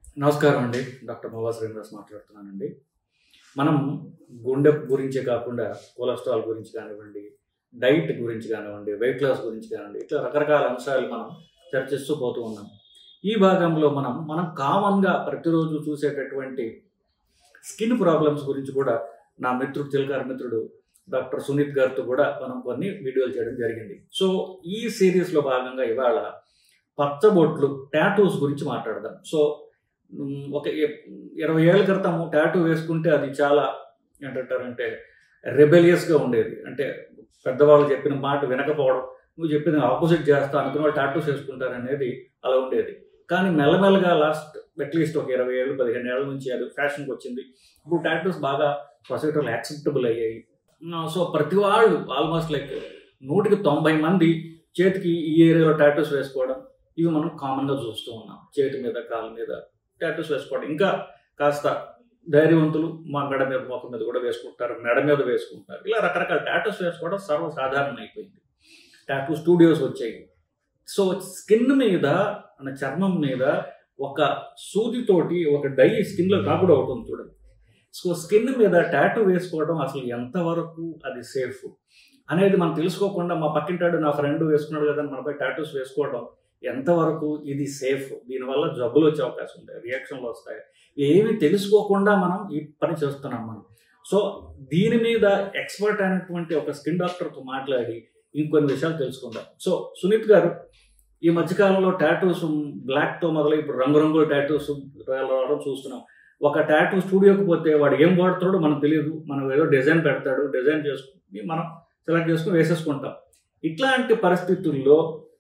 నమస్కారం అండి డాక్టర్ మోవా శ్రీనివాస్ మాట్లాడుతున్నానండి మనం గుండె గురించే కాకుండా కొలెస్ట్రాల్ గురించి కానివ్వండి డైట్ గురించి కానివ్వండి వెయిట్ లాస్ గురించి కానివ్వండి ఇట్లా రకరకాల అంశాలు మనం చర్చిస్తూ పోతూ ఉన్నాం ఈ భాగంలో మనం మనం కామన్గా ప్రతిరోజు చూసేటటువంటి స్కిన్ ప్రాబ్లమ్స్ గురించి కూడా నా మిత్రుడు చిలకార మిత్రుడు డాక్టర్ సునీత్ గారితో కూడా మనం కొన్ని వీడియోలు చేయడం జరిగింది సో ఈ సిరీస్లో భాగంగా ఇవాళ పచ్చబొట్లు టాటూస్ గురించి మాట్లాడదాం సో ఉమ్, ఒక ఇ- ఇరవై ఏళ్ళ క్రితం టాటూ వేసుకుంటే అది చాలా ఏంటంటారంటే రెబెలియస్గా ఉండేది అంటే పెద్దవాళ్ళు చెప్పిన మాట వినకపోవడం నువ్వు చెప్పిన ఆపోజిట్ చేస్తా అనుకున్న వాళ్ళు టాటూస్ వేసుకుంటారు అనేది అలా ఉండేది కానీ మెల్లమెల్లగా లాస్ట్ అట్లీస్ట్ ఒక ఇరవై ఏళ్ళు పదిహేను ఏళ్ళ నుంచి అది ఫ్యాషన్కి వచ్చింది ఇప్పుడు టాటూస్ బాగా సొసైటీలో యాక్సెప్టబుల్ అయ్యాయి సో ప్రతి వాళ్ళు ఆల్మోస్ట్ లైక్ నూటికి తొంభై మంది చేతికి ఈ ఏరియాలో టాటూస్ వేసుకోవడం ఇవి మనం కామన్గా చూస్తూ ఉన్నాం చేతి మీద కాళ్ళ మీద టాటూస్ వేసుకోవడం ఇంకా కాస్త ధైర్యవంతులు మా మెడ మీద మొఖం మీద కూడా వేసుకుంటారు మెడ మీద వేసుకుంటారు ఇలా రకరకాల టాటూస్ వేసుకోవడం సర్వసాధారణం అయిపోయింది టాటూ స్టూడియోస్ వచ్చాయి సో స్కిన్ మీద మన చర్మం మీద ఒక సూదితోటి ఒక డై స్కిన్లో కాకుండా ఒకటి ఉంది చూడండి సో స్కిన్ మీద టాటూ వేసుకోవడం అసలు ఎంతవరకు అది సేఫ్ అనేది మనం తెలుసుకోకుండా మా పక్కింటాడు నా ఫ్రెండ్ వేసుకున్నాడు కదా అని మనపై టాటూస్ వేసుకోవడం ఎంతవరకు ఇది సేఫ్ దీనివల్ల జబ్బులు వచ్చే అవకాశం ఉంటాయి రియాక్షన్లు వస్తాయి ఏమి తెలుసుకోకుండా మనం ఈ పని చేస్తున్నాం మనం సో దీని మీద ఎక్స్పర్ట్ అయినటువంటి ఒక స్కిన్ డాక్టర్తో మాట్లాడి ఇంకొన్ని విషయాలు తెలుసుకుందాం సో సునీత్ గారు ఈ మధ్యకాలంలో టాటూస్ బ్లాక్తో మొదలై ఇప్పుడు రంగురంగుల టాటూస్ రావడం చూస్తున్నాం ఒక టాటూ స్టూడియోకి పోతే వాడు ఏం వాడుతాడో మనకు తెలియదు మనం ఏదో డిజైన్ పెడతాడు డిజైన్ చేసుకుని మనం సెలెక్ట్ చేసుకుని వేసేసుకుంటాం ఇట్లాంటి పరిస్థితుల్లో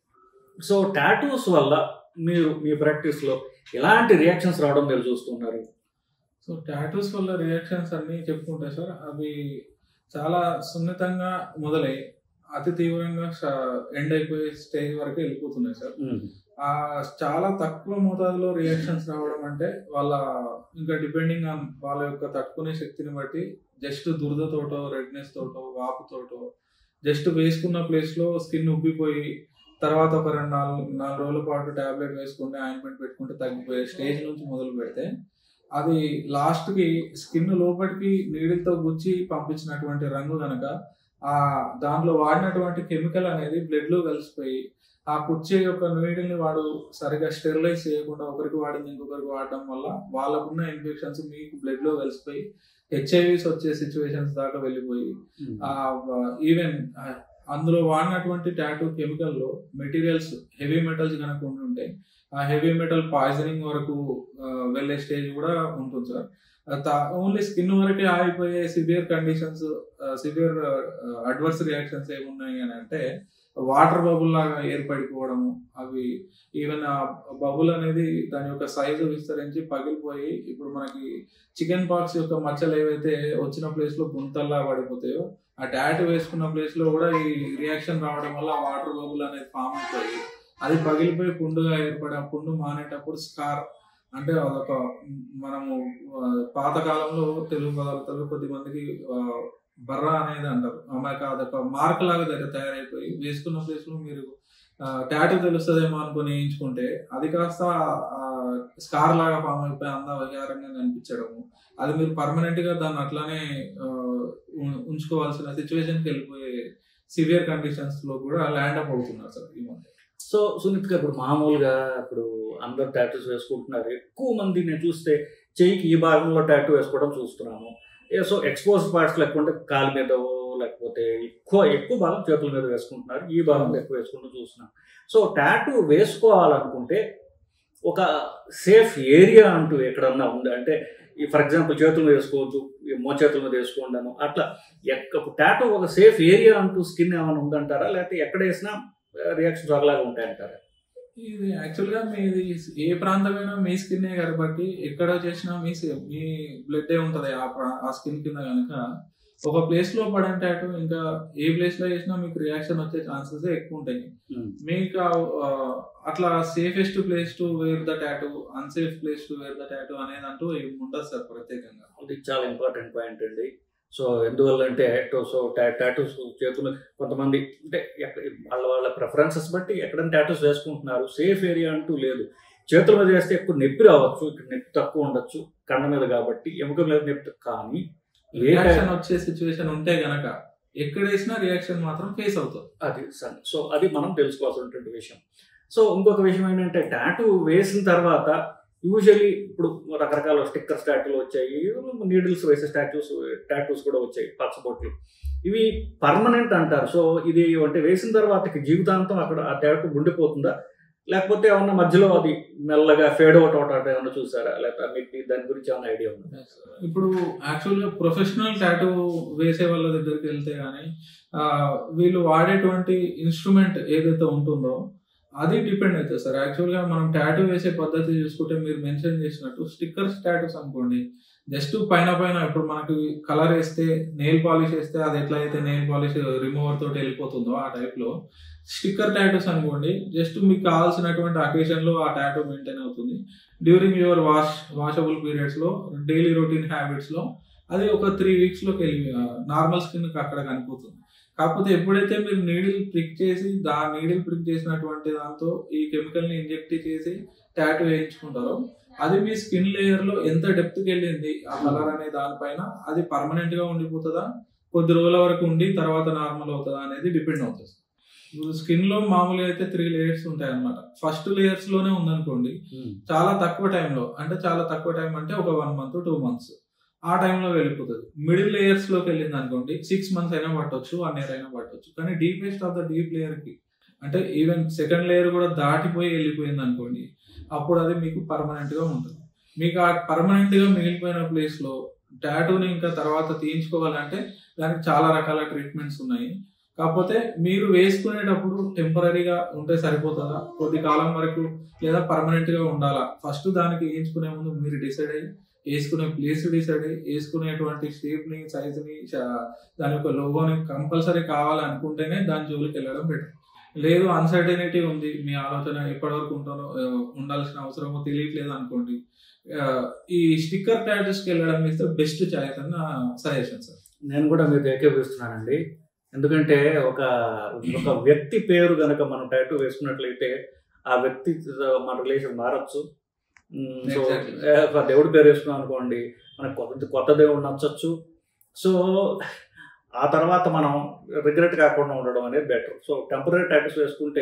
సో టాటూస్ వల్ల మీరు మీ ప్రాక్టీస్లో ఎలాంటి రియాక్షన్స్ రావడం మీరు చూస్తున్నారు సో టాటూస్ వల్ల రియాక్షన్స్ అన్ని చెప్పుకుంటే సార్ అవి చాలా సున్నితంగా మొదలై అతి తీవ్రంగా ఎండ్ అయిపోయే స్టేజ్ వరకు వెళ్ళిపోతున్నాయి సార్ ఆ చాలా తక్కువ మోతాదులో రియాక్షన్స్ రావడం అంటే వాళ్ళ ఇంకా డిపెండింగ్ ఆన్ వాళ్ళ యొక్క తట్టుకునే శక్తిని బట్టి జస్ట్ దురదతోటో రెడ్నెస్ తోటో వాపుతోటో జస్ట్ వేసుకున్న ప్లేస్ లో స్కిన్ ఉబ్బిపోయి తర్వాత ఒక రెండు నాలుగు నాలుగు రోజుల పాటు టాబ్లెట్ వేసుకుంటే ఆయింట్మెంట్ పెట్టుకుంటే తగ్గిపోయే స్టేజ్ నుంచి మొదలు పెడితే అది లాస్ట్ కి స్కిన్ లోపలికి నీడిల్తో గుచ్చి పంపించినటువంటి రంగు కనుక ఆ దాంట్లో వాడినటువంటి కెమికల్ అనేది బ్లడ్ లో కలిసిపోయి ఆ కుర్చీ యొక్క నీడిల్ని వాడు సరిగా స్టెరిలైజ్ చేయకుండా ఒకరికి వాడింది ఇంకొకరికి వాడడం వల్ల వాళ్ళకున్న ఇన్ఫెక్షన్స్ మీకు బ్లడ్ లో కలిసిపోయి హెచ్ఐవిస్ వచ్చే సిచ్యువేషన్స్ దాకా వెళ్ళిపోయి ఈవెన్ అందులో వాడినటువంటి టాటూ కెమికల్ లో మెటీరియల్స్ హెవీ మెటల్స్ కనుక ఉండి ఉంటే ఆ హెవీ మెటల్ పాయిజనింగ్ వరకు ఆ, వెళ్ళే స్టేజ్ కూడా ఉంటుంది సార్ ఓన్లీ స్కిన్ వరకే ఆగిపోయే severe conditions severe adverse reactions ఏమున్నాయి అని అంటే వాటర్ బబుల్ లాగా ఏర్పడిపోవడము అవి ఈవెన్ ఆ బబుల్ అనేది దాని యొక్క సైజు విస్తరించి పగిలిపోయి ఇప్పుడు మనకి చికెన్ పాక్స్ యొక్క మచ్చలు ఏవైతే వచ్చిన ప్లేస్ లో గుంతల్లా పడిపోతాయో ఆ టాట్ వేసుకున్న ప్లేస్ లో కూడా ఈ రియాక్షన్ రావడం వల్ల వాటర్ బబుల్ అనేది ఫామ్ అయిపోయి అది పగిలిపోయి పుండుగా ఏర్పడి ఆ పుండు మానేటప్పుడు స్కార్ అంటే అదొక మనము ఆ, పాతకాలంలో తెలుగు పదార్థాలు కొద్ది మందికి ఆ, బర్ర అనేది అంటారు ఆమెకు అదొక మార్క్ లాగా దగ్గర తయారైపోయి వేసుకున్న ప్లేస్ లో మీరు టాటూ తెలుస్తుందేమో అనుకుని వేయించుకుంటే అది కాస్త స్కార్ లాగా ఫామ్ అయిపోయి అంద విహారంగా కనిపించడము అది మీరు పర్మనెంట్ గా దాన్ని అట్లానే ఆ, ఉ- ఉంచుకోవాల్సిన సిచ్యువేషన్కి వెళ్ళిపోయే సివియర్ కండిషన్స్ లో కూడా ల్యాండ్ అప్ అవుతున్నారు సార్ ఈ మధ్య సో సునీత్ గారు ఇప్పుడు మామూలుగా ఇప్పుడు అందరు టాటూస్ వేసుకుంటున్నారు ఎక్కువ మంది నేను చూస్తే చెయ్యికి ఈ భాగంలో టాటూ వేసుకోవడం చూస్తున్నాము ఏ సో ఎక్స్పోజ్ పార్ట్స్ లేకుంటే కాలు మీద లేకపోతే ఎక్కువ ఎక్కువ భాగం చేతుల మీద వేసుకుంటున్నారు ఈ భాగంలో ఎక్కువ వేసుకుంటూ చూస్తున్నాం సో టాటూ వేసుకోవాలనుకుంటే ఒక సేఫ్ ఏరియా అంటూ ఎక్కడన్నా ఉందా అంటే ఈ ఫర్ ఎగ్జాంపుల్ చేతుల మీద వేసుకోవచ్చు ఈ మోచేతుల మీద వేసుకుంటాను అట్లా ఎక్క టాటూ ఒక సేఫ్ ఏరియా అంటూ స్కిన్ ఏమైనా ఉందంటారా లేకపోతే ఎక్కడ వేసినా రియాక్షన్స్ ఒకలాగా ఉంటాయంటారా ఇది యాక్చువల్ గా మీది ఏ ప్రాంతమైనా మీ స్కిన్ కాబట్టి ఎక్కడ చేసినా మీ సి- మీ బ్లడ్ ఉంటది ఆ ప్రా- ఆ స్కిన్ కింద కనుక ఒక ప్లేస్ లో పడంటే అటు ఇంకా ఏ ప్లేస్ లో చేసినా మీకు రియాక్షన్ వచ్చే ఛాన్సెస్ ఎక్కువ ఉంటాయి మీకు ఆ, అట్లా safest place to wear the tattoo unsafe place to wear the tattoo అనేది అంటూ ఏమి ఉండదు సార్ ప్రత్యేకంగా అది చాలా ఇంపార్టెంట్ పాయింట్ అండి సో ఎందువల్ల అంటే సో టాటూస్ చేతులు కొంతమంది అంటే ఎక్క- వాళ్ళ వాళ్ళ ప్రిఫరెన్సెస్ బట్టి ఎక్కడైనా టాటూస్ వేసుకుంటున్నారు సేఫ్ ఏరియా అంటూ లేదు చేతుల మీద వేస్తే ఎక్కువ నొప్పి రావచ్చు ఇక్కడ నొప్పి తక్కువ ఉండొచ్చు కండ మీద కాబట్టి ఎముక మీద నొప్పి కానీ ఏ రియాక్షన్ వచ్చే సిచ్యువేషన్ ఉంటే గనక ఎక్కడ వేసినా రియాక్షన్ మాత్రం ఫేస్ అవుతుంది అది సరే సో అది మనం తెలుసుకోవాల్సినటువంటి విషయం సో ఇంకొక విషయం ఏంటంటే టాటూ వేసిన తర్వాత యూజువలీ ఇప్పుడు రకరకాల స్టిక్కర్ స్టాట్యూలు వచ్చాయి నీడిల్స్ వేసే స్టాట్యూస్ టాటూస్ కూడా వచ్చాయి పచ్చబొట్లు ఇవి పర్మనెంట్ అంటారు సో ఇది అంటే వేసిన తర్వాతకి జీవితాంతం అక్కడ ఆ టాటూ ఉండిపోతుందా లేకపోతే ఏమన్నా మధ్యలో అది మెల్లగా ఫేడ్ అవుట్ అవటం ఏమన్నా చూసారా లేకపోతే మీకు దాని గురించి ఏమైనా ఐడియా ఉందా ఇప్పుడు యాక్చువల్గా ప్రొఫెషనల్ టాటూ వేసే వాళ్ళ దగ్గరికి వెళ్తే కానీ వీళ్ళు వాడేటువంటి ఇన్స్ట్రుమెంట్ ఏదైతే ఉంటుందో అది డిపెండ్ అవుతుంది సార్ యాక్చువల్గా మనం టాటూ వేసే పద్ధతి చూసుకుంటే మీరు మెన్షన్ చేసినట్టు స్టిక్కర్స్ టాటూస్ అనుకోండి జస్ట్ పైన పైన ఇప్పుడు మనకి కలర్ వేస్తే నెయిల్ పాలిష్ వేస్తే అది ఎట్లా అయితే నెయిల్ పాలిష్ రిమూవర్ తోటి వెళ్ళిపోతుందో ఆ టైప్లో స్టిక్కర్ టాటూస్ అనుకోండి జస్ట్ మీకు కావాల్సినటువంటి అకేషన్ లో ఆ టాటూ మెయింటైన్ అవుతుంది during your wash washable periods లో డైలీ రొటీన్ హ్యాబిట్స్ లో అది ఒక త్రీ వీక్స్ లోకి వెళ్ళి నార్మల్ స్కిన్ అక్కడ కనిపోతుంది కాకపోతే ఎప్పుడైతే మీరు నీడిల్ ప్రిక్ చేసి దా నీడిల్ ప్రిక్ చేసినటువంటి దాంతో ఈ కెమికల్ ని ఇంజెక్ట్ చేసి టాటూ వేయించుకుంటారో అది మీ స్కిన్ లేయర్ లో ఎంత డెప్త్ కి వెళ్ళింది ఆ కలర్ అనే దానిపైన అది పర్మనెంట్ గా ఉండిపోతుందా కొద్ది రోజుల వరకు ఉండి తర్వాత నార్మల్ అవుతుందా అనేది డిపెండ్ అవుతుంది ఇప్పుడు స్కిన్ లో మామూలుగా అయితే త్రీ లేయర్స్ ఉంటాయి అనమాట ఫస్ట్ లేయర్స్ లోనే ఉందనుకోండి చాలా తక్కువ టైంలో అంటే చాలా తక్కువ టైం అంటే ఒక వన్ మంత్ టూ మంత్స్ ఆ టైంలో వెళ్ళిపోతుంది మిడిల్ లేయర్స్ లోకి వెళ్ళింది అనుకోండి సిక్స్ మంత్స్ అయినా పట్టొచ్చు వన్ ఇయర్ అయినా పట్టొచ్చు కానీ deepest of the deep layer కి అంటే ఈవెన్ సెకండ్ లేయర్ కూడా దాటిపోయి వెళ్ళిపోయింది అనుకోండి అప్పుడు అది మీకు పర్మనెంట్ గా ఉంటుంది మీకు ఆ పర్మనెంట్ గా మిగిలిపోయిన ప్లేస్ లో టాటూని ఇంకా తర్వాత తీయించుకోవాలంటే దానికి చాలా రకాల ట్రీట్మెంట్స్ ఉన్నాయి కాకపోతే మీరు వేసుకునేటప్పుడు టెంపరీగా ఉంటే సరిపోతుందా కొద్ది కాలం వరకు లేదా పర్మనెంట్ గా ఉండాలా ఫస్ట్ దానికి వేయించుకునే ముందు మీరు డిసైడ్ అయ్యి వేసుకునే ప్లేస్ డిసైడ్ అయ్యి వేసుకునేటువంటి షేప్ ని సైజ్ ని దాని యొక్క లోగోని కంపల్సరీ కావాలనుకుంటేనే దాని జోలికి వెళ్ళడం బెటర్ లేదు అన్సర్టనిటీ ఉంది మీ ఆలోచన ఎప్పటి వరకు ఉంటానో ఉండాల్సిన అవసరమో తెలియట్లేదు అనుకోండి ఈ స్టిక్కర్ టాటూస్కి వెళ్ళడం ఇస్తే బెస్ట్ చాయిస్ అని నా సజెషన్ సార్ నేను కూడా మీరు ఏకీపిస్తున్నానండి ఎందుకంటే ఒక ఒక వ్యక్తి పేరు గనక మనం టాటూ వేసుకున్నట్లయితే ఆ వ్యక్తి మన రిలేషన్ మారచ్చు సో దేవుడి పేరు వేసుకున్నాం అనుకోండి మనకు కొత్త కొత్త దేవుడు నచ్చచ్చు సో ఆ తర్వాత మనం రిగ్రెట్ కాకుండా ఉండడం అనేది బెటర్ సో టెంపరీ టాటూస్ వేసుకుంటే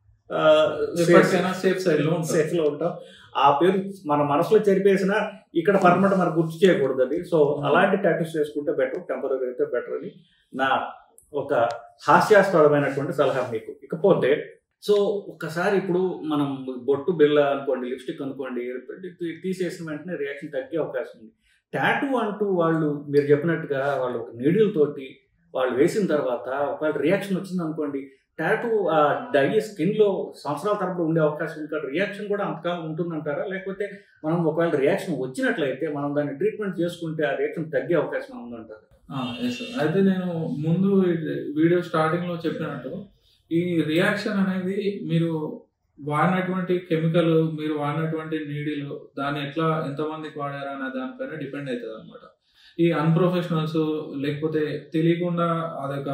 సేఫ్ సైడ్ లో సేఫ్ లో ఉంటాం ఆ పేరు మన మనసులో చెరిపేసినా ఇక్కడ పర్మనెంట్ మనకు గుర్తు చేయకూడదు అది సో అలాంటి టాటూస్ వేసుకుంటే బెటర్ టెంపరీ అయితే బెటర్ అని నా ఒక హాస్యాస్పదమైనటువంటి సలహా మీకు ఇకపోతే సో ఒక్కసారి ఇప్పుడు మనం బొట్టు బిల్ల అనుకోండి లిప్స్టిక్ అనుకోండి తీసేసిన వెంటనే రియాక్షన్ తగ్గే అవకాశం ఉంది టాటూ అంటూ వాళ్ళు మీరు చెప్పినట్టుగా వాళ్ళు ఒక నీడిల్ తోటి వాళ్ళు వేసిన తర్వాత ఒకవేళ రియాక్షన్ వచ్చింది అనుకోండి టాటూ ఆ డై స్కిన్ లో సంవత్సరాల తరపున ఉండే అవకాశం ఉంది కాబట్టి రియాక్షన్ కూడా అంతకాలం ఉంటుందంటారా లేకపోతే మనం ఒకవేళ రియాక్షన్ వచ్చినట్లయితే మనం దాన్ని ట్రీట్మెంట్ చేసుకుంటే ఆ రియాక్షన్ తగ్గే అవకాశం ఉందంటారు అయితే నేను ముందు వీడియో స్టార్టింగ్ లో చెప్పినట్టు ఈ రియాక్షన్ అనేది మీరు వాడినటువంటి కెమికల్ మీరు వాడినటువంటి నీడిలు దాన్ని ఎట్లా ఎంతమందికి వాడారా అనే దానిపైన డిపెండ్ అవుతుంది అనమాట ఈ అన్ప్రొఫెషనల్స్ లేకపోతే తెలియకుండా అదొక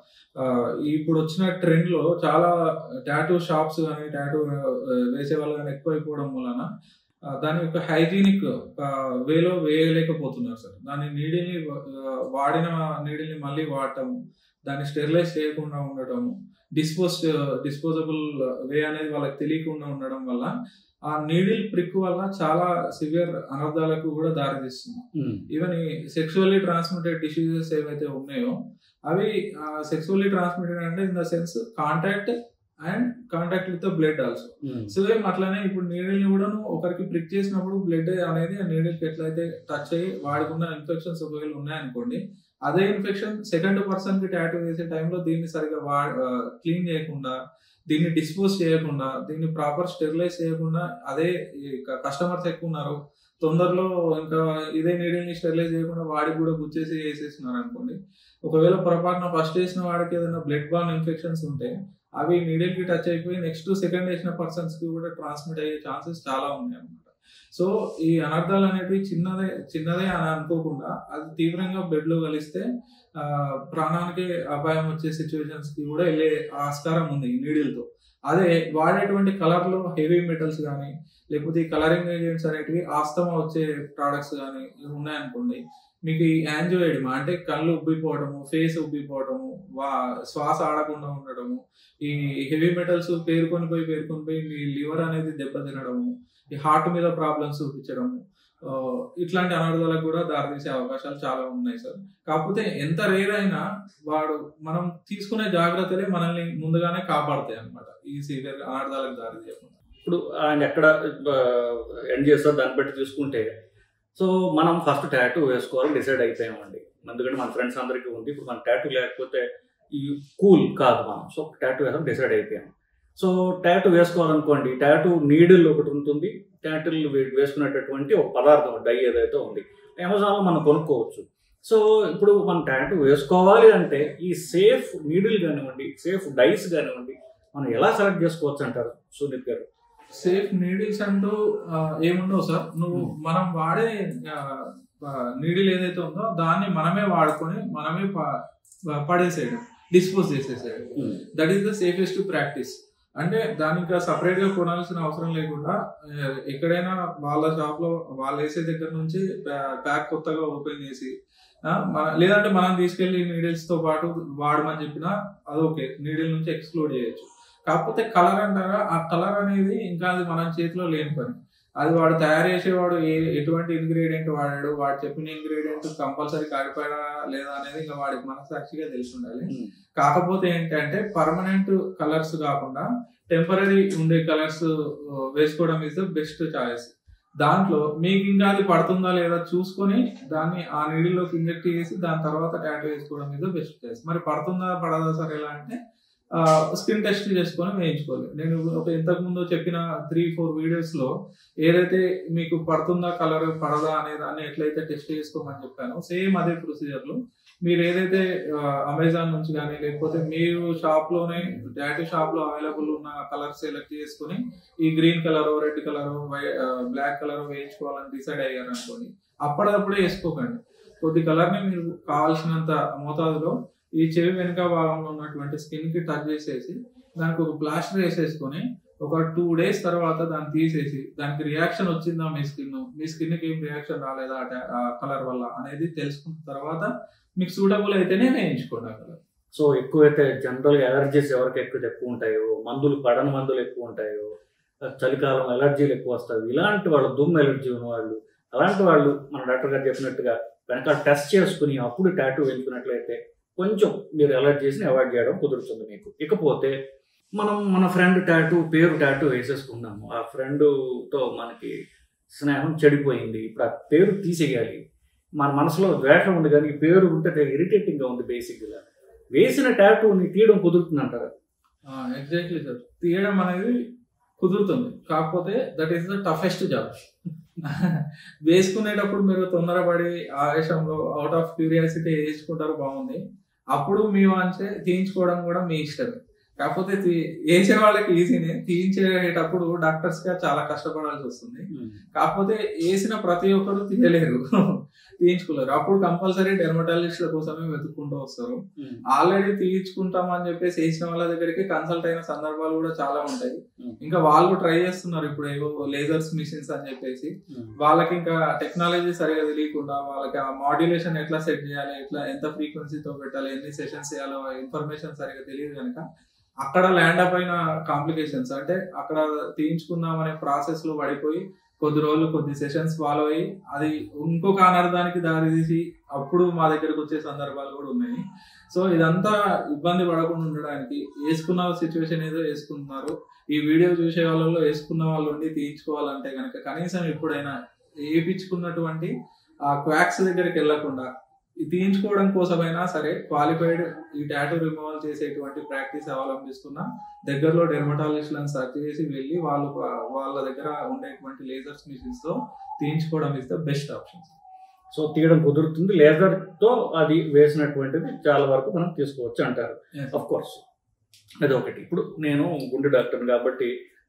ఇప్పుడు వచ్చిన ట్రెండ్ లో చాలా టాటూ షాప్స్ కానీ టాటూ వేసే వాళ్ళు కానీ ఎక్కువైపోవడం వలన దాని యొక్క హైజీనిక్ వేలో వేయలేకపోతున్నారు సార్ దాని నీడిల్ని వాడిన నీడిల్ని మళ్ళీ వాడటము దాన్ని స్టెరిలైజ్ చేయకుండా ఉండటము డిస్పోజ్ డిస్పోజబుల్ వే అనేది వాళ్ళకి తెలియకుండా ఉండడం వల్ల ఆ నీడిల్ ప్రిక్ వల్ల చాలా సివియర్ అనర్థాలకు కూడా దారితీస్తుంది ఈవెన్ ఈ సెక్చువల్లీ ట్రాన్స్మిటెడ్ డిసీజెస్ ఏవైతే ఉన్నాయో అవి సెక్చువల్లీ ట్రాన్స్మిటెడ్ అంటే in the sense contact and contact with blood also same అట్లానే ఇప్పుడు నీడిల్ని కూడా ఒకరికి ప్రిక్ చేసినప్పుడు బ్లడ్ అనేది ఆ నీడిల్కి ఎట్లయితే టచ్ అయ్యి వాడుకున్న ఇన్ఫెక్షన్స్ ఒకవేళ ఉన్నాయనుకోండి అదే ఇన్ఫెక్షన్ సెకండ్ పర్సన్ కి టాటూ వేసే టైంలో దీన్ని సరిగా వా క్లీన్ చేయకుండా దీన్ని డిస్పోజ్ చేయకుండా దీన్ని ప్రాపర్ స్టెరిలైజ్ చేయకుండా అదే కస్టమర్స్ ఎక్కువ ఉన్నారు తొందరలో ఇంకా ఇదే నీడిల్ని స్టెరిలైజ్ చేయకుండా వాడికి కూడా గుచ్చేసి వేసేస్తున్నారు అనుకోండి ఒకవేళ పొరపాటున ఫస్ట్ వేసిన వాడికి ఏదైనా బ్లడ్ బాన్ ఇన్ఫెక్షన్స్ ఉంటే అవి నీడిల్ కి టచ్ అయిపోయి నెక్స్ట్ సెకండ్ వేసిన పర్సన్స్ కి కూడా ట్రాన్స్మిట్ అయ్యే ఛాన్సెస్ చాలా ఉన్నాయి అనమాట సో ఈ అనర్థాలు అనేటివి చిన్నదే చిన్నదే అని అనుకోకుండా అది తీవ్రంగా బెడ్లో కలిస్తే ఆ, ప్రాణానికి అపాయం వచ్చే సిచ్యువేషన్స్ కి కూడా వెళ్ళే ఆస్కారం ఉంది ఈ నీడిల్తో అదే వాడేటువంటి కలర్లో హెవీ మెటల్స్ కానీ లేకపోతే ఈ కలరింగ్ ఏజెంట్స్ అనేటివి ఆస్తమా వచ్చే ప్రోడక్ట్స్ కానీ ఉన్నాయనుకోండి మీకు ఈ యాంజియోయిడమా అంటే కళ్ళు ఉబ్బిపోవడము ఫేస్ ఉబ్బిపోవడము వా శ్వాస ఆడకుండా ఉండడము ఈ హెవీ మెటల్స్ పేరుకొని పోయి పేరుకొని పోయి మీ లివర్ అనేది దెబ్బతినడము ఈ హార్ట్ మీద ప్రాబ్లమ్స్ చూపించడము ఆ, ఇట్లాంటి అనర్థాలకు కూడా దారితీసే అవకాశాలు చాలా ఉన్నాయి సార్ కాకపోతే ఎంత రేర్ అయినా వాడు మనం తీసుకునే జాగ్రత్తలే మనల్ని ముందుగానే కాపాడతాయి అన్నమాట ఈ సివియర్ అనర్థాలకు దారి తీయకుండా ఇప్పుడు ఆయన ఎక్కడ ఎండ్ చేస్తారో దాన్ని బట్టి చూసుకుంటే సో మనం ఫస్ట్ టాటూ వేసుకోవాలని డిసైడ్ అయిపోయామండి ఎందుకంటే మన ఫ్రెండ్స్ అందరికీ ఉంది ఇప్పుడు మన టాటూ లేకపోతే ఈ కూల్ కాదు మనం సో టాటూ వేసాం డిసైడ్ అయిపోయాం సో టాటూ వేసుకోవాలనుకోండి టాటూ నీడిల్ ఒకటి ఉంటుంది టాటూలు వేసుకునేటటువంటి ఒక పదార్థం డై ఏదైతే ఉంది అమెజాన్లో మనం కొనుక్కోవచ్చు సో ఇప్పుడు మనం టాటూ వేసుకోవాలి అంటే ఈ సేఫ్ నీడిల్ కానివ్వండి సేఫ్ డైస్ కానివ్వండి మనం ఎలా సెలెక్ట్ చేసుకోవచ్చు అంటారు సునీత్ గారు సేఫ్ నీడిల్స్ అంటూ ఆ, ఏముండవు సార్ నువ్వు Hmm. మనం వాడే నీడిల్ ఏదైతే ఉందో దాన్ని మనమే వాడుకొని మనమే ప- ప- పడేసేయడం డిస్పోజ్ చేసేసేయడం that is the safest practice అంటే దానికి ఇంకా సపరేట్ గా కొనాల్సిన అవసరం లేకుండా ఆ, ఎక్కడైనా వాళ్ళ షాప్ లో వాళ్ళు వేసే దగ్గర నుంచి ప్యాక్ కొత్తగా ఓపెన్ చేసి ఆ, మన- లేదంటే మనం తీసుకెళ్లి నీడిల్స్ తో పాటు వాడమని చెప్పినా అది ఓకే నీడిల్ నుంచి ఎక్స్క్లూడ్ చేయొచ్చు కాకపోతే కలర్ అంటారా ఆ కలర్ అనేది ఇంకా అది మన చేతిలో లేని పని అది వాడు తయారు చేసేవాడు ఏ ఎటువంటి ఇంగ్రీడియంట్ వాడాడు వాడు చెప్పిన ఇంగ్రీడియంట్ కంపల్సరీ కారిపోయా లేదా అనేది ఇంకా వాడికి మనసాక్షిగా తెలిసి ఉండాలి కాకపోతే ఏంటంటే పర్మనెంట్ కలర్స్ కాకుండా టెంపరీ ఉండే కలర్స్ వేసుకోవడం ఇస్ ద బెస్ట్ చాయిస్ దాంట్లో మీకు ఇంకా అది పడుతుందా లేదా చూసుకొని దాన్ని ఆ నీడిలోకి ఇంజెక్ట్ చేసి దాని తర్వాత టాటూ వేసుకోవడం ఇస్ ద బెస్ట్ చాయిస్ మరి పడుతుందా పడదా సార్ ఎలా అంటే స్కిన్ టెస్ట్ చేసుకొని వేయించుకోవాలి నేను ఒక ఇంతకు ముందు చెప్పిన త్రీ ఫోర్ వీడియోస్ లో ఏదైతే మీకు పడుతుందా కలర్ పడదా అనే దాన్ని ఎట్లయితే టెస్ట్ చేసుకోమని చెప్పానో సేమ్ అదే ప్రొసీజర్ లో మీరు ఏదైతే అమెజాన్ నుంచి కానీ లేకపోతే మీరు షాప్ లోనే టాటూ షాప్ లో అవైలబుల్ ఉన్న కలర్ సెలెక్ట్ చేసుకొని ఈ green colour red colour black colour వేయించుకోవాలని డిసైడ్ అయ్యారు అనుకోండి అప్పటికప్పుడే వేసుకోకండి కొద్ది కలర్ ని మీరు కావాల్సినంత మోతాదులో ఈ చెవి వెనుక భాగంలో ఉన్నటువంటి స్కిన్ కి టచ్ చేసేసి దానికి ఒక ప్లాస్టర్ వేసేసుకొని ఒక టూ డేస్ తర్వాత దాన్ని తీసేసి దానికి రియాక్షన్ వచ్చిందా మీ స్కిన్ మీ స్కిన్ కి ఏం రియాక్షన్ రాలేదా ఆ కలర్ వల్ల అనేది తెలుసుకున్న తర్వాత మీకు సూటబుల్ అయితేనే వేయించుకోండి ఆ కలర్ సో ఎక్కువైతే జనరల్గా ఎలర్జీస్ ఎవరికి ఎక్కువ ఎక్కువ ఉంటాయో మందులు పడని మందులు ఎక్కువ ఉంటాయో చలికాలం ఎలర్జీలు ఎక్కువ వస్తాయి ఇలాంటి వాళ్ళు దుమ్ము ఎలర్జీ ఉన్న వాళ్ళు అలాంటి వాళ్ళు మన డాక్టర్ గారు చెప్పినట్టుగా వెనకాల టెస్ట్ చేసుకుని అప్పుడు టాటూ వేసుకున్నట్లయితే కొంచెం మీరు ఎలర్జీస్ని అవాయిడ్ చేయడం కుదురుతుంది మీకు ఇకపోతే మనం మన ఫ్రెండ్ టాటూ పేరు టాటూ వేసేసుకున్నాము ఆ ఫ్రెండ్తో మనకి స్నేహం చెడిపోయింది ఇప్పుడు ఆ పేరు తీసేయాలి మన మనసులో ద్వేషం ఉంది కానీ ఈ పేరు ఉంటే ఇరిటేటింగ్గా ఉంది బేసిక్గా వేసిన టాటూని తీయడం కుదురుతుంది అంటారా ఎగ్జాక్ట్లీ సార్ తీయడం అనేది కుదురుతుంది కాకపోతే that is the toughest job వేసుకునేటప్పుడు మీరు తొందరపడి ఆవేశంలో అవుట్ ఆఫ్ క్యూరియాసిటీ వేసుకుంటారు బాగుంది అప్పుడు మీ వాంచే తీయించుకోవడం కూడా మీ ఇష్టమే కాకపోతే తీ- వేసే వాళ్ళకి ఈజీనే తీయించేటప్పుడు డాక్టర్స్ గా చాలా కష్టపడాల్సి వస్తుంది కాకపోతే వేసిన ప్రతి ఒక్కరు తీయలేరు తీయించుకోలేరు అప్పుడు కంపల్సరీ డెర్మటాలజిస్ట్ల కోసమే వెతుక్కుంటూ వస్తారు ఆల్రెడీ తీయించుకుంటాం అని చెప్పేసి వేసిన వాళ్ళ దగ్గరికి కన్సల్ట్ అయిన సందర్భాలు కూడా చాలా ఉంటాయి Hmm. ఇంకా వాళ్ళు ట్రై చేస్తున్నారు ఇప్పుడు ఏవో లేజర్స్ మిషన్స్ అని చెప్పేసి వాళ్ళకి ఇంకా టెక్నాలజీ సరిగా తెలియకుండా వాళ్ళకి ఆ మాడ్యులేషన్ ఎట్లా సెట్ చేయాలి ఎట్లా ఎంత ఫ్రీక్వెన్సీతో పెట్టాలి ఎన్ని సెషన్స్ చేయాలో ఇన్ఫర్మేషన్ సరిగా తెలియదు కనుక అక్కడ ల్యాండ్ అప్ అయిన కాంప్లికేషన్స్ అంటే అక్కడ తీయించుకుందాం అనే ప్రాసెస్ లో పడిపోయి కొద్ది రోజులు కొద్ది సెషన్స్ ఫాలో అయ్యి అది ఇంకొక అనర్థానికి దారి తీసి అప్పుడు మా దగ్గరకు వచ్చే సందర్భాలు కూడా ఉన్నాయి సో ఇదంతా ఇబ్బంది పడకుండా ఉండడానికి వేసుకున్న సిచ్యువేషన్ ఏదో వేసుకుంటున్నారు ఈ వీడియో చూసే వాళ్ళలో వేసుకున్న వాళ్ళు ఉండి తీయించుకోవాలంటే కనుక కనీసం ఎప్పుడైనా వేయించుకున్నటువంటి ఆ క్వాక్స్ దగ్గరికి వెళ్లకుండా ఈ తీయించుకోవడం కోసమైనా సరే క్వాలిఫైడ్ ఈ టాటూ రిమూవల్ చేసేటువంటి ప్రాక్టీస్ అవలంబిస్తున్నా దగ్గరలో డెర్మటాలజిస్ట్లను సెర్చ్ చేసి వెళ్ళి వాళ్ళు వాళ్ళ దగ్గర ఉండేటువంటి లేజర్స్ మిషన్స్ తో తీయించుకోవడం is the best option so తీయడం కుదురుతుంది లేజర్ తో అది వేసినటువంటిది చాలా వరకు మనం తీసుకోవచ్చు అంటారు Yes. అఫ్ కోర్స్ అది ఒకటి ఇప్పుడు నేను గుండె డాక్టర్ కాబట్టి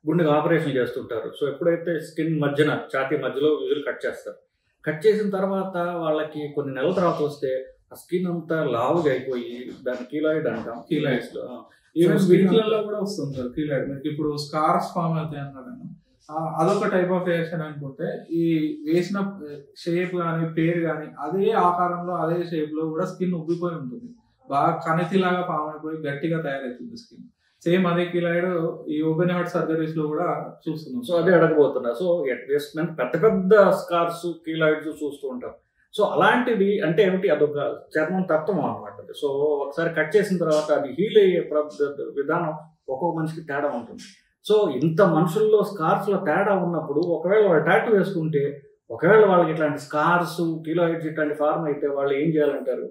గుండెకి ఆపరేషన్ చేస్తుంటారు సో ఎప్పుడైతే స్కిన్ మధ్యన ఛాతీ మధ్యలో యూజువల్ కట్ చేస్తారు కట్ చేసిన తర్వాత వాళ్ళకి కొన్ని నెలల తర్వాత వస్తే ఆ స్కిన్ అంతా లావుగా అయిపోయి దాన్ని కీలాయిడ్ అంటాం Keloids. లో ఈవెన్ So, వీటిలలో కూడా వస్తుంది సార్ కీలైడ్ మీకు ఇప్పుడు స్కార్స్ ఫామ్ అవుతాయి అన్నాడు ఆయన. ఆ, అదొక టైప్ ఆఫ్ రియాక్షన్ అనుకుంటే ఈ వేసిన షేప్ కానీ పేరు కానీ అదే ఆకారంలో అదే షేప్ లో కూడా స్కిన్ ఉబ్బిపోయి ఉంటుంది బాగా కణితిలాగా ఫామ్ అయిపోయి గట్టిగా తయారవుతుంది స్కిన్ సేమ్ అదే కిలాయిడ్ ఈ ఓపెన్ హార్ట్ సర్జరీస్ లో కూడా చూస్తున్నాం సో అదే అడగబోతున్నా సో వేసుకున్న పెద్ద పెద్ద స్కార్స్ కీలాయిడ్స్ చూస్తూ ఉంటాం సో అలాంటిది అంటే ఏమిటి అదొక చర్మం తత్వం అనమాట సో ఒకసారి కట్ చేసిన తర్వాత అది హీల్ అయ్యే ప్ర- విధానం ఒక్కొక్క మనిషికి తేడా ఉంటుంది సో ఇంత మనుషుల్లో స్కార్స్ లో తేడా ఉన్నప్పుడు ఒకవేళ వాళ్ళు టాటూ వేసుకుంటే ఒకవేళ వాళ్ళకి ఇట్లాంటి స్కార్స్ కిలోయిడ్స్ ఇట్లాంటి ఫార్మ్ అయితే వాళ్ళు ఏం చేయాలంటారు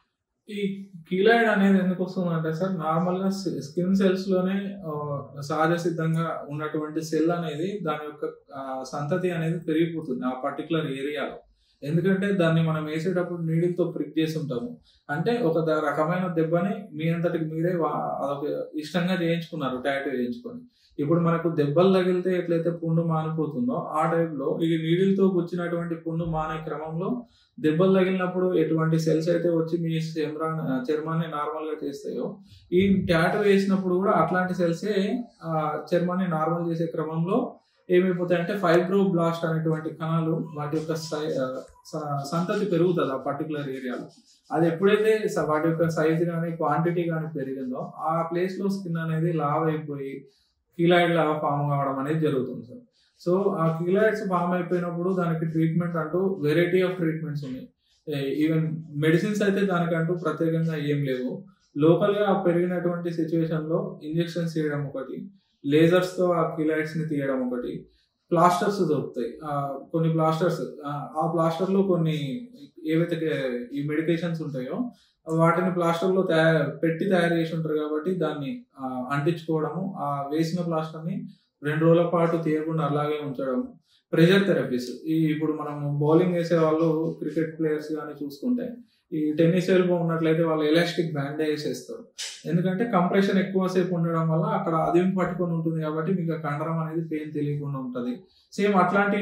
ఈ కీలాయిడ్ అనేది ఎందుకు వస్తుంది అంటే సార్ నార్మల్ గా స్కిన్ సెల్స్ లోనే ఆ, సహజ సిద్ధంగా ఉన్నటువంటి సెల్ అనేది దాని యొక్క ఆ, సంతతి అనేది పెరిగిపోతుంది ఆ పర్టికులర్ ఏరియాలో ఎందుకంటే దాన్ని మనం వేసేటప్పుడు నీడిల్తో ప్రిక్ చేసి ఉంటాము అంటే ఒక ద- రకమైన దెబ్బని మీ అంతటికి మీరే వా- అదొక ఇష్టంగా చేయించుకున్నారు టాటూ చేయించుకొని ఇప్పుడు మనకు దెబ్బలు తగిలితే ఎట్లయితే పుండు మానిపోతుందో ఆ టైప్లో ఈ నీడిల్తో గుచ్చినటువంటి పుండు మానే క్రమంలో దెబ్బలు తగిలినప్పుడు ఎటువంటి సెల్స్ అయితే వచ్చి మీ చర్మా చర్మాన్ని నార్మల్ గా చేస్తాయో ఈ ట్యాటూ వేసినప్పుడు కూడా అట్లాంటి సెల్సే ఆ, చర్మాన్ని నార్మల్ చేసే క్రమంలో ఏమైపోతాయి అంటే ఫైబ్రో బ్లాస్ట్ అనేటువంటి కణాలు వాటి యొక్క సై- ఆ, స- సంతతి పెరుగుతుంది ఆ పర్టికులర్ ఏరియాలో అది ఎప్పుడైతే స- వాటి యొక్క సైజ్ కానీ క్వాంటిటీ కానీ పెరిగిందో ఆ ప్లేస్ లో స్కిన్ అనేది లావ్ అయిపోయి కీలాయిడ్ లాగా ఫామ్ కావడం అనేది జరుగుతుంది సార్ సో ఆ కీలాయిడ్స్ ఫామ్ అయిపోయినప్పుడు దానికి ట్రీట్మెంట్ అంటూ వెరైటీ ఆఫ్ ట్రీట్మెంట్స్ ఉన్నాయి ఈవెన్ మెడిసిన్స్ అయితే దానికంటూ ప్రత్యేకంగా ఏం లేవు లోకల్ గా పెరిగినటువంటి సిచ్యువేషన్ లో ఇంజెక్షన్స్ చేయడం ఒకటి లేజర్స్ తో ఆ కీలాయిడ్స్ ని తీయడం ఒకటి ప్లాస్టర్స్ దొరుకుతాయి ఆ, కొన్ని ప్లాస్టర్స్ ఆ ప్లాస్టర్ లో కొన్ని ఏవైతే కే- ఈ మెడికేషన్స్ ఉంటాయో వాటిని ప్లాస్టర్ లో తయారు పెట్టి తయారు చేసి ఉంటారు కాబట్టి దాన్ని ఆ, అంటించుకోవడము ఆ వేసిన ప్లాస్టర్ ని రెండు రోజుల పాటు తీయకుండా అలాగే ఉంచడం ప్రెషర్ థెరపీస్ ఈ ఇప్పుడు మనం బౌలింగ్ వేసే వాళ్ళు క్రికెట్ ప్లేయర్స్ కానీ చూసుకుంటే ఈ టెన్నిస్ ఎల్బో ఉన్నట్లయితే వాళ్ళు ఎలాస్టిక్ బ్యాండేజ్ వేసేస్తారు ఎందుకంటే కంప్రెషన్ ఎక్కువసేపు ఉండడం వల్ల అక్కడ అదిం పట్టుకొని ఉంటుంది కాబట్టి మీకు ఆ కండరం అనేది పెయిన్ తెలియకుండా ఉంటుంది సేమ్ అట్లాంటి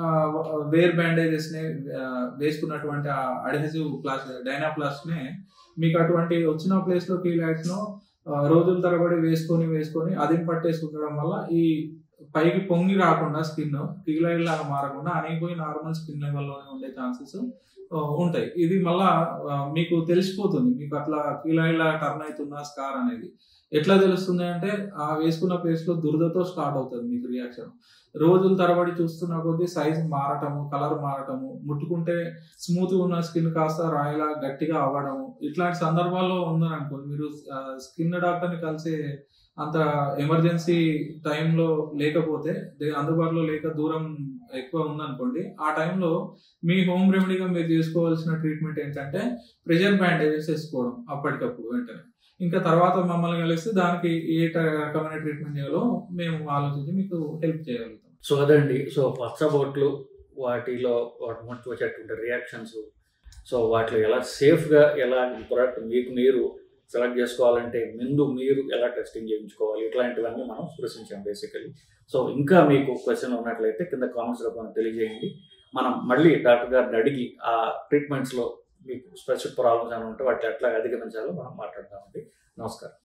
వేర్ బ్యాండేజెస్ ని ఆ, వేసుకున్నటువంటి ఆ అడ్హెసివ్ ప్లాస్ డైనాప్లాస్ట్ నే మీకు అటువంటి వచ్చిన ప్లేస్ లో కీలైట్స్ ను ఆ, రోజుల తరబడి వేసుకొని వేసుకొని అదిం పట్టేసి ఉండడం వల్ల ఈ పైకి పొంగి రాకుండా స్కిన్ కీలైడ్ లాగా మారకుండా అణిగిపోయి నార్మల్ స్కిన్ లెవెల్లోనే ఉండే ఛాన్సెస్ ఉంటాయి ఇది మళ్ళా ఆ, మీకు తెలిసిపోతుంది మీకు అట్లా కీలైడ్ లాగా టర్న్ అవుతుందా స్కార్ అనేది ఎట్లా తెలుస్తుంది అంటే ఆ వేసుకున్న ప్లేస్ లో దురదతో స్టార్ట్ అవుతుంది మీకు రియాక్షన్ రోజుల తరబడి చూస్తున్న కొద్దీ సైజ్ మారటము కలర్ మారటము ముట్టుకుంటే స్మూత్ ఉన్న స్కిన్ కాస్త రాయిలా గట్టిగా అవ్వడము ఇట్లాంటి సందర్భాల్లో ఉందని అనుకోండి మీరు స్కిన్ డాక్టర్ని కలిసే అంత ఎమర్జెన్సీ టైంలో లేకపోతే దే- అందుబాటులో లేక దూరం ఎక్కువ ఉందనుకోండి ఆ టైంలో మీ హోమ్ రెమెడీగా మీరు చేసుకోవాల్సిన ట్రీట్మెంట్ ఏంటంటే ప్రెషర్ బ్యాండేజెస్ వేసుకోవడం అప్పటికప్పుడు వెంటనే ఇంకా తర్వాత మమ్మల్ని కలిస్తే దానికి ఏ ట- రకమైన ట్రీట్మెంట్ చేయాలో మేము ఆలోచించి మీకు హెల్ప్ చేయగలుగుతాం సో అదండి సో పచ్చబొట్లు వాటిలో వాటి మట్టి వచ్చేటువంటి రియాక్షన్స్ సో వాటిలో ఎలా సేఫ్గా ఎలా ప్రొడక్ట్ మీకు మీరు సెలెక్ట్ చేసుకోవాలంటే ముందు మీరు ఎలా టెస్టింగ్ చేయించుకోవాలి ఇట్లాంటివన్నీ మనం స్పృశించాం బేసికలీ సో ఇంకా మీకు క్వశ్చన్ ఉన్నట్లయితే కింద కామెంట్స్ రూపంలో తెలియజేయండి మనం మళ్ళీ డాక్టర్ గారిని అడిగి ఆ ట్రీట్మెంట్స్లో మీకు స్పెసిఫిక్ ప్రాబ్లమ్స్ అని ఉంటే వాటి ఎట్లా అధిగమించాలో మనం మాట్లాడతామండి నమస్కారం